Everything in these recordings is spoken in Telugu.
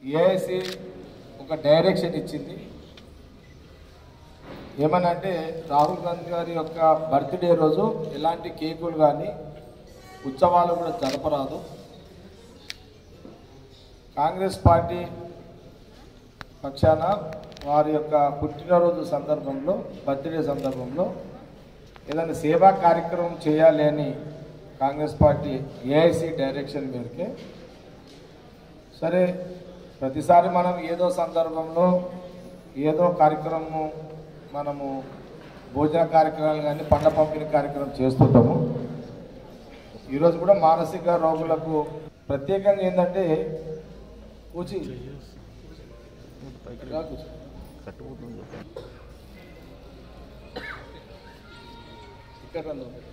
ఏఐసి ఒక డైరెక్షన్ ఇచ్చింది ఏమనంటే రాహుల్ గాంధీ గారి యొక్క బర్త్డే రోజు ఎలాంటి కేకులు కానీ ఉత్సవాలు కూడా జరపరాదు కాంగ్రెస్ పార్టీ పక్షాన వారి యొక్క పుట్టినరోజు సందర్భంలో బర్త్డే సందర్భంలో ఏదైనా సేవా కార్యక్రమం చేయాలి అని కాంగ్రెస్ పార్టీ ఏఐసి డైరెక్షన్ మేరకే సరే ప్రతిసారి మనం ఏదో సందర్భంలో ఏదో కార్యక్రమం మనము భోజన కార్యక్రమాలు కానీ పండ్ల పంపిణీ కార్యక్రమం చేస్తుంటాము ఈరోజు కూడా మానసిక రోగులకు ప్రత్యేకంగా ఏంటంటే కూచి రా కూర్చో. ఇక్కడ రా నువ్వు.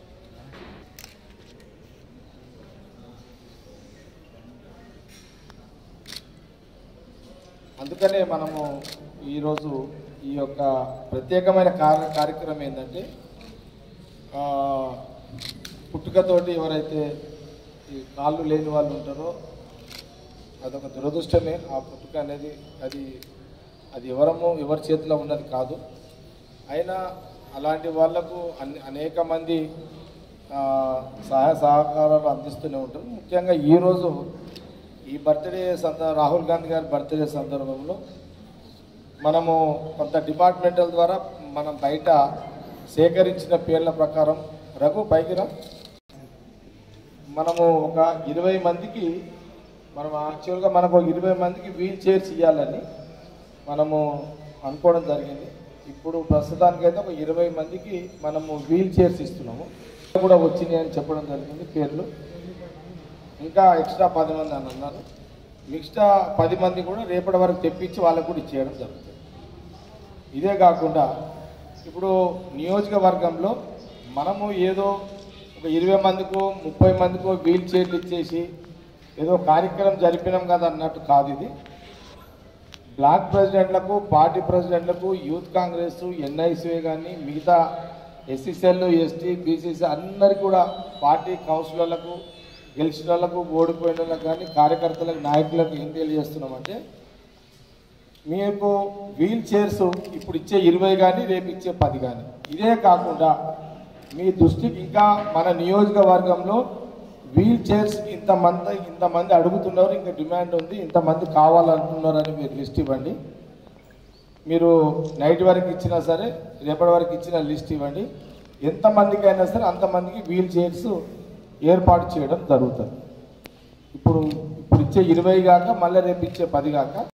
అందుకనే మనము ఈరోజు ఈ యొక్క ప్రత్యేకమైన కార్య కార్యక్రమం ఏంటంటే ఆ, పుట్టుకతోటి ఎవరైతే ఈ కాళ్ళు లేని వాళ్ళు ఉంటారో అదొక దురదృష్టమే ఆ పుట్టుక అనేది అది అది ఎవరము ఎవరి చేతిలో ఉన్నది కాదు అయినా అలాంటి వాళ్లకు అన్ని అనేక మంది ఆ, సహాయ సహకారాలు అందిస్తూనే ఉంటారు ముఖ్యంగా ఈరోజు ఈ బర్త్డే సంద రాహుల్ గాంధీ గారి బర్త్డే సందర్భంలో మనము కొంత డిపార్ట్మెంటల్ ద్వారా మనం బయట సేకరించిన పేర్ల ప్రకారం రఘు పైకి రా మనము ఒక ఇరవై మందికి మనం యాక్చువల్గా మనకు ఒక ఇరవై మందికి వీల్ చైర్స్ ఇవ్వాలని మనము అనుకోవడం జరిగింది ఇప్పుడు ప్రస్తుతానికైతే ఒక ఇరవై మందికి మనము వీల్ చైర్స్ ఇస్తున్నాము కూడా వచ్చినాయి అని చెప్పడం జరిగింది పేర్లు ఇంకా ఎక్స్ట్రా పది మంది అని అన్నారు మిగతా పది మంది కూడా రేపటి వరకు తెప్పించి వాళ్ళకు కూడా ఇచ్చేయడం జరుగుతుంది ఇదే కాకుండా ఇప్పుడు నియోజకవర్గంలో మనము ఏదో ఒక ఇరవై మందికో ముప్పై మందికో వీల్ చైర్లు ఇచ్చేసి ఏదో కార్యక్రమం జరిపినాం కదా అన్నట్టు కాదు ఇది బ్లాక్ ప్రెసిడెంట్లకు పార్టీ ప్రెసిడెంట్లకు యూత్ కాంగ్రెస్ ఎన్ఐసిఏ కానీ మిగతా ఎస్సీసీఎల్ ఎస్టీ బీసీసీ అందరికీ కూడా పార్టీ కౌన్సిలర్లకు గెలిచిన వాళ్ళకు ఓడిపోయిన వాళ్ళకు కానీ కార్యకర్తలకు నాయకులకు ఏం తెలియజేస్తున్నామంటే మీకు వీల్ చైర్స్ ఇప్పుడు ఇచ్చే ఇరవై కానీ రేపు ఇచ్చే పది కానీ ఇదే కాకుండా మీ దృష్టికి ఇంకా మన నియోజకవర్గంలో వీల్ చైర్స్ ఇంతమంది ఇంతమంది అడుగుతున్నారు ఇంకా డిమాండ్ ఉంది ఇంతమంది కావాలంటున్నారని మీరు లిస్ట్ ఇవ్వండి మీరు నైట్ వరకు ఇచ్చినా సరే రేపటి వరకు ఇచ్చిన లిస్ట్ ఇవ్వండి ఎంతమందికి అయినా సరే అంతమందికి వీల్ చైర్స్ ఏర్పాటు చేయడం జరుగుతుంది ఇప్పుడు ఇప్పుడు ఇచ్చే ఇరవై కాక మళ్ళీ రేపు ఇచ్చే పది కాక